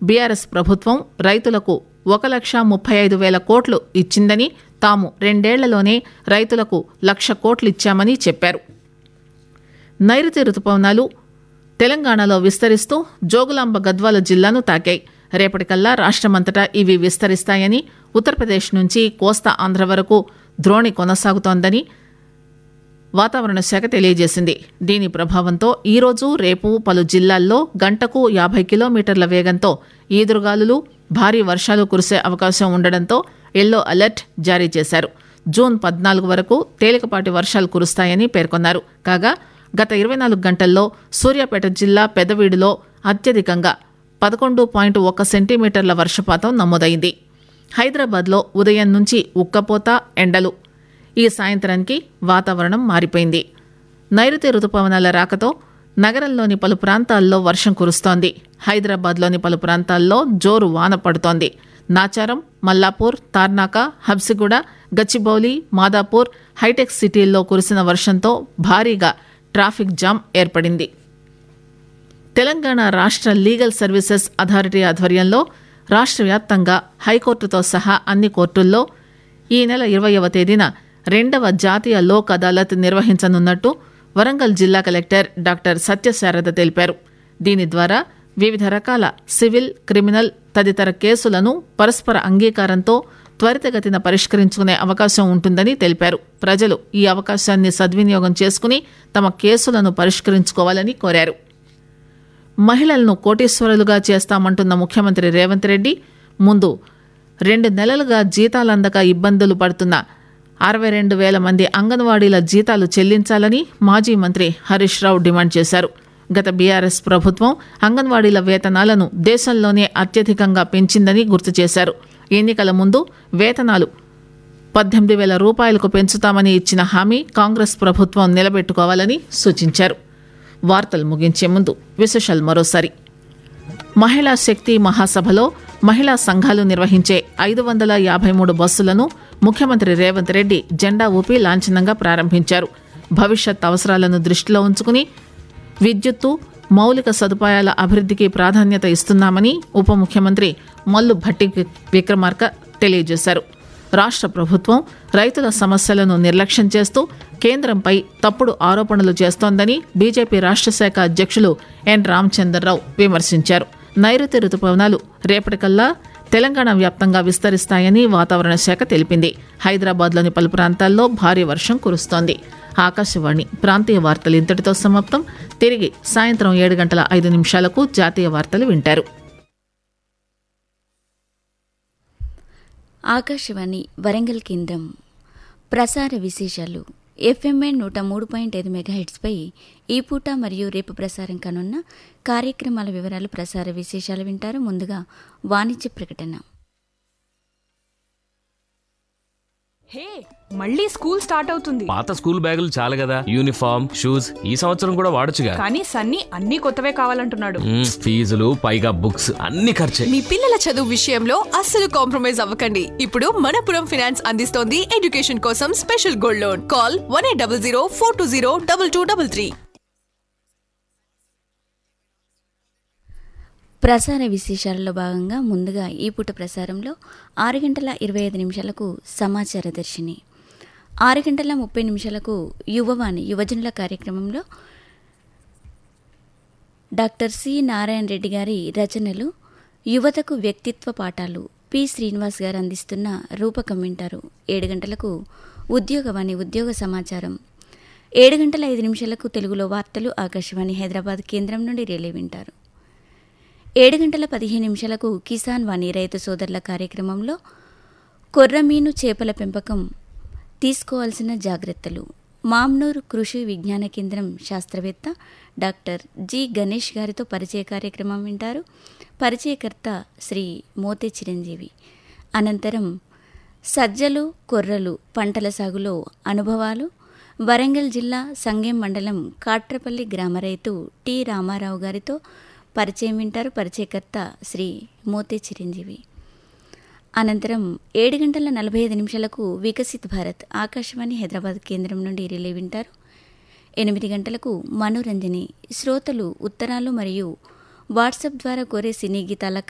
BRS ప్రభుత్వం రైతులకు ఒక లక్ష ముప్పై ఐదు వేల కోట్లు ఇచ్చిందని తాము రెండేళ్లలోనే రైతులకు లక్ష కోట్లు ఇచ్చామని చెప్పారు నైరుతి రుతుపవనాలు తెలంగాణలో విస్తరిస్తూ జోగులాంబ గద్వాల జిల్లాను తాకాయి రేపటికల్లా రాష్టమంతటా ఇవి విస్తరిస్తాయని ఉత్తరప్రదేశ్ నుంచి కోస్తా ఆంధ్ర వరకు ద్రోణి కొనసాగుతోందని వాతావరణ శాఖ తెలియజేసింది దీని ప్రభావంతో ఈరోజు రేపు పలు జిల్లాల్లో గంటకు యాభై కిలోమీటర్ల వేగంతో ఈదురుగాలులు భారీ వర్షాలు కురిసే అవకాశం ఉండడంతో ఎల్లో అలర్ట్ జారీ చేశారు జూన్ పద్నాలుగు వరకు తేలికపాటి వర్షాలు కురుస్తాయని పేర్కొన్నారు కాగా గత ఇరవై నాలుగు గంటల్లో సూర్యాపేట జిల్లా పెదవీడులో అత్యధికంగా పదకొండు పాయింట్ ఒక్క సెంటీమీటర్ల వర్షపాతం నమోదైంది హైదరాబాద్లో ఉదయం నుంచి ఉక్కపోత ఎండలు ఈ సాయంత్రానికి వాతావరణం మారిపోయింది నైరుతి రుతుపవనాల రాకతో నగరంలోని పలు ప్రాంతాల్లో వర్షం కురుస్తోంది హైదరాబాద్లోని పలు ప్రాంతాల్లో జోరు వాన పడుతోంది నాచారం మల్లాపూర్ తార్నాక హబ్సిగూడ గచ్చిబౌలి మాదాపూర్ హైటెక్ సిటీల్లో కురిసిన వర్షంతో భారీగా ట్రాఫిక్ జామ్ ఏర్పడింది తెలంగాణ రాష్ట్ర లీగల్ సర్వీసెస్ అథారిటీ ఆధ్వర్యంలో రాష్ట్ర వ్యాప్తంగా హైకోర్టుతో సహా అన్ని కోర్టుల్లో ఈ నెల ఇరవయవ తేదీన రెండవ జాతీయ లోక్ అదాలత్ నిర్వహించనున్నట్టు వరంగల్ జిల్లా కలెక్టర్ డాక్టర్ సత్యశారద తెలిపారు దీని ద్వారా వివిధ రకాల సివిల్ క్రిమినల్ తదితర కేసులను పరస్పర అంగీకారంతో త్వరితగతిన పరిష్కరించుకునే అవకాశం ఉంటుందని తెలిపారు ప్రజలు ఈ అవకాశాన్ని సద్వినియోగం చేసుకుని తమ కేసులను పరిష్కరించుకోవాలని కోరారు మహిళలను కోటీశ్వరులుగా చేస్తామంటున్న ముఖ్యమంత్రి రేవంత్ రెడ్డి ముందు రెండు నెలలుగా జీతాలందక ఇబ్బందులు పడుతున్న అరవై రెండు వేల మంది అంగన్వాడీల జీతాలు చెల్లించాలని మాజీ మంత్రి హరీష్ రావు డిమాండ్ చేశారు గత బీఆర్ఎస్ ప్రభుత్వం అంగన్వాడీల వేతనాలను దేశంలోనే అత్యధికంగా పెంచిందని గుర్తు చేశారు ఎన్నికల ముందు వేతనాలు పద్దెనిమిది వేల రూపాయలకు పెంచుతామని ఇచ్చిన హామీ కాంగ్రెస్ ప్రభుత్వం నిలబెట్టుకోవాలని సూచించారు వార్తలు ముగించే ముందు విశేషాలు మరోసారి మహిళా శక్తి మహాసభలో మహిళా సంఘాలు నిర్వహించే ఐదు వందల యాభై మూడు బస్సులను ముఖ్యమంత్రి రేవంత్ రెడ్డి జెండా ఊపి లాంఛనంగా ప్రారంభించారు భవిష్యత్ అవసరాలను దృష్టిలో ఉంచుకుని విద్యుత్తు మౌలిక సదుపాయాల అభివృద్ధికి ప్రాధాన్యత ఇస్తున్నామని ఉప ముఖ్యమంత్రి మల్లు భట్టి విక్రమార్క తెలియజేశారు రాష్ట్ర ప్రభుత్వం రైతుల సమస్యలను నిర్లక్ష్యం చేస్తూ కేంద్రంపై తప్పుడు ఆరోపణలు చేస్తోందని బీజేపీ రాష్ట్ర శాఖ అధ్యక్షులు ఎన్ రామచంద్రరావు విమర్శించారు నైరుతి రుతుపవనాలు రేపటికల్లా తెలంగాణ వ్యాప్తంగా విస్తరిస్తాయని వాతావరణ శాఖ తెలిపింది హైదరాబాద్లోని పలు ప్రాంతాల్లో భారీ వర్షం కురుస్తోంది ఆకాశవాణి ప్రాంతీయ వార్తలు ఇంతటితో సమాప్తం తిరిగి సాయంత్రం ఏడు గంటల ఐదు నిమిషాలకు జాతీయ వార్తలు వింటారు ఆకాశవాణి వరంగల్ కేంద్రం ప్రసార విశేషాలు ఎఫ్ఎంఎన్ నూట మూడు పాయింట్ ఐదు మెగాహెట్స్పై ఈ పూట మరియు రేపు ప్రసారం కానున్న కార్యక్రమాల వివరాలు ప్రసార విశేషాలు వింటారు ముందుగా వాణిజ్య ప్రకటన హే మళ్ళీ స్కూల్ స్టార్ట్ అవుతుంది పాత స్కూల్ బ్యాగులు చాలు కదా యూనిఫామ్ షూస్ ఈ సంవత్సరం కూడా వాడొచ్చుగా కానీ సన్నీ అన్ని కొత్తవే కావాలంటున్నాడు మ్మ్, ఫీజులు పైగా బుక్స్ అన్ని ఖర్చే మీ పిల్లల చదువు విషయంలో అస్సలు కాంప్రమైజ్ అవ్వకండి ఇప్పుడు మనపురం ఫైనాన్స్ అందిస్తోంది ఎడ్యుకేషన్ కోసం special gold loan call one eight double zero four two zero double two double three ప్రసార విశేషాలలో భాగంగా ముందుగా ఈ పూట ప్రసారంలో ఆరు గంటల ఇరవై ఐదు నిమిషాలకు సమాచార దర్శిని ఆరు గంటల ముప్పై నిమిషాలకు యువవాణి యువజనుల కార్యక్రమంలో డాక్టర్ సి నారాయణ రెడ్డి గారి రచనలు యువతకు వ్యక్తిత్వ పాఠాలు పి శ్రీనివాస్ గారు అందిస్తున్న రూపకం వింటారు ఏడు గంటలకు ఉద్యోగవాణి ఉద్యోగ సమాచారం ఏడు గంటల ఐదు నిమిషాలకు తెలుగులో వార్తలు ఆకాశవాణి హైదరాబాద్ కేంద్రం నుండి రిలే వింటారు ఏడు గంటల పదిహేను నిమిషాలకు కిసాన్ వాణి రైతు సోదరుల కార్యక్రమంలో కొర్రమీను చేపల పెంపకం తీసుకోవాల్సిన జాగ్రత్తలు మామ్నూర్ కృషి విజ్ఞాన కేంద్రం శాస్త్రవేత్త డాక్టర్ జి గణేష్ గారితో పరిచయ కార్యక్రమం వింటారు పరిచయకర్త శ్రీ మోతే చిరంజీవి అనంతరం సజ్జలు కొర్రలు పంటల సాగులో అనుభవాలు వరంగల్ జిల్లా సంగెం మండలం కాట్రపల్లి గ్రామ రైతు టి రామారావు గారితో పరిచయం వింటారు పరిచయకర్త శ్రీ మోతే చిరంజీవి అనంతరం ఏడు గంటల నలభై ఐదు నిమిషాలకు వికసిత్ భారత్ ఆకాశవాణి హైదరాబాద్ కేంద్రం నుండి రిలే వింటారు ఎనిమిది గంటలకు మనోరంజని శ్రోతలు ఉత్తరాలు మరియు వాట్సాప్ ద్వారా కోరే సినీ గీతాల